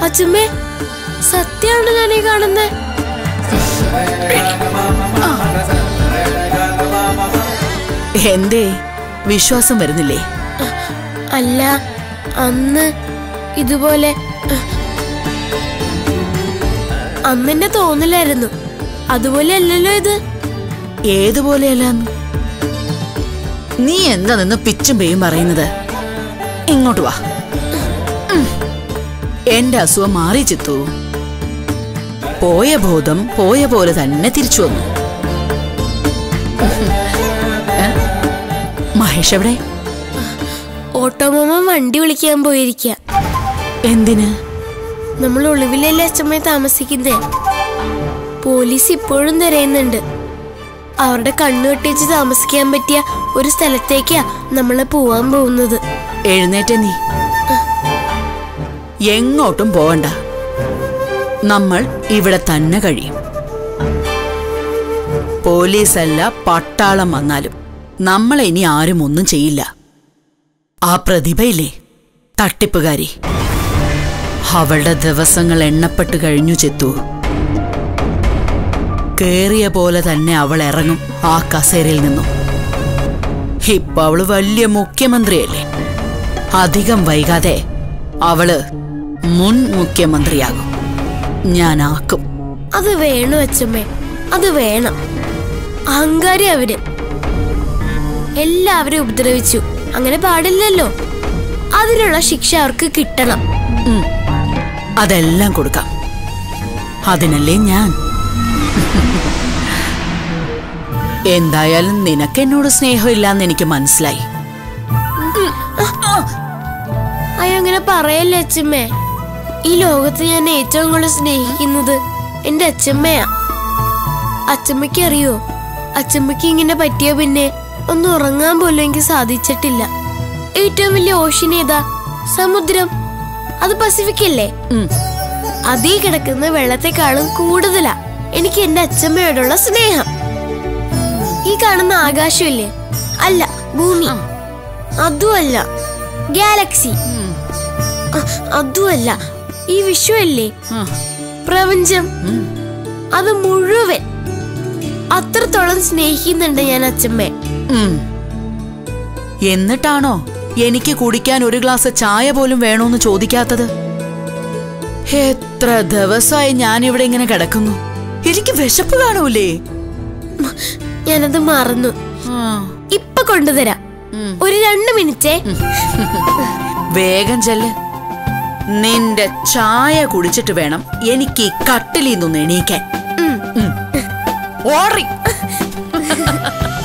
അച്ഛമ്മേ സത്യമാണ് ഞാൻ ഈ കാണുന്നത് എന്തേ വിശ്വാസം വരുന്നില്ലേ അല്ല അന്ന് ഇതുപോലെ അന്നെന്നെ തോന്നില്ലായിരുന്നു അതുപോലെ അല്ലല്ലോ ഇത് ഏതുപോലെയല്ലാന്ന് നീ എന്താ നിന്ന് പിച്ചും പേയും പറയുന്നത് ഇങ്ങോട്ട് വാ ഉം. എന്റെ അസുഖം മാറി ചിത്തു പോയ ബോധം പോയ പോലെ തന്നെ തിരിച്ചു വന്നു ഏ? മഹേഷ് എവിടെ ഓട്ടോമാമ വണ്ടി വിളിക്കാൻ പോയിരിക്ക എന്തിന് നമ്മൾ ഒളിവിലല്ലേ അച്ഛമ്മയെ താമസിക്കുന്നേ പോലീസ് ഇപ്പോഴും തിരയുന്നുണ്ട് അവരുടെ കണ്ണു വെട്ടിച്ച് താമസിക്കാൻ പറ്റിയ ഒരു സ്ഥലത്തേക്കാ നമ്മള് പോവാൻ പോകുന്നത് എഴുന്നേറ്റ നീ എങ്ങോട്ടും പോവണ്ട നമ്മൾ ഇവിടെ തന്നെ കഴിയും പോലീസല്ല പട്ടാളം വന്നാലും നമ്മളെ ഇനി ആരും ഒന്നും ചെയ്യില്ല ആ പ്രതിഭയില്ലേ തട്ടിപ്പുകാരി അവളുടെ ദിവസങ്ങൾ എണ്ണപ്പെട്ട് കഴിഞ്ഞു ചെത്തു കേറിയ പോലെ തന്നെ അവൾ ഇറങ്ങും ആ കസേരയിൽ നിന്നും ഇപ്പൊ അവള് വലിയ മുഖ്യമന്ത്രിയല്ലേ അധികം വൈകാതെ അവള് മുൻ മുഖ്യമന്ത്രിയാകും ഞാനാക്കും അത് വേണം അച്ഛമ്മേ അത് വേണം അഹങ്കാരി അവര് എല്ലാവരും ഉപദ്രവിച്ചു അങ്ങനെ പാടില്ലല്ലോ അതിനുള്ള ശിക്ഷ അവർക്ക് കിട്ടണം ഉം. അതെല്ലാം കൊടുക്കാം അതിനല്ലേ ഞാൻ എന്തായാലും നിനക്ക് എന്നോട് സ്നേഹമില്ലാന്ന് എനിക്ക് മനസ്സിലായി അയ്യോ അങ്ങനെ പറയല്ലേ അച്ഛമ്മേ ഈ ലോകത്ത് ഞാൻ ഏറ്റവും കൂടുതൽ സ്നേഹിക്കുന്നത് എന്റെ അച്ഛമ്മയാ അച്ഛമ്മയ്ക്ക് അറിയോ അച്ഛമ്മയ്ക്ക് ഇങ്ങനെ പറ്റിയ പിന്നെ ഒന്ന് ഉറങ്ങാൻ പോലും എനിക്ക് സാധിച്ചിട്ടില്ല ഏറ്റവും വലിയ ഓഷ്യൻ ഏതാ സമുദ്രം അത് പസഫിക് അല്ലേ ഉം. അതീ കിടക്കുന്ന വെള്ളത്തെക്കാളും കൂടുതലാ എനിക്ക് എന്റെ അച്ഛമ്മയോടുള്ള സ്നേഹം ഈ കാണുന്ന ആകാശമില്ലേ അല്ല ഭൂമി അതുമല്ല ഗാലക്സി അ- അതുമല്ല ഈ വിശ്വമല്ലേ ഉം. പ്രപഞ്ചം ഉം. അത് മുഴുവൻ അത്രത്തോളം സ്നേഹിക്കുന്നുണ്ട് ഞാൻ അച്ഛമ്മേ ഉം. എന്നിട്ടാണോ എനിക്ക് കുടിക്കാൻ ഒരു ഗ്ലാസ് ചായ പോലും വേണോന്ന് ചോദിക്കാത്തത് എത്ര ദിവസമായി ഞാനിവിടെ ഇങ്ങനെ കിടക്കുന്നു എനിക്ക് വിശപ്പ് കാണൂലേ ഞാനത് മറന്നു ആ. ഇപ്പൊ കൊണ്ടുതരാം ഉം. ഒരു രണ്ട് മിനിറ്റേ വേഗം ചെല്ല് നിന്റെ ചായ കുടിച്ചിട്ട് വേണം എനിക്ക് ഈ കട്ടിലിൽ നിന്ന് എണീക്കാൻ ഉം. ഉം. ഓടി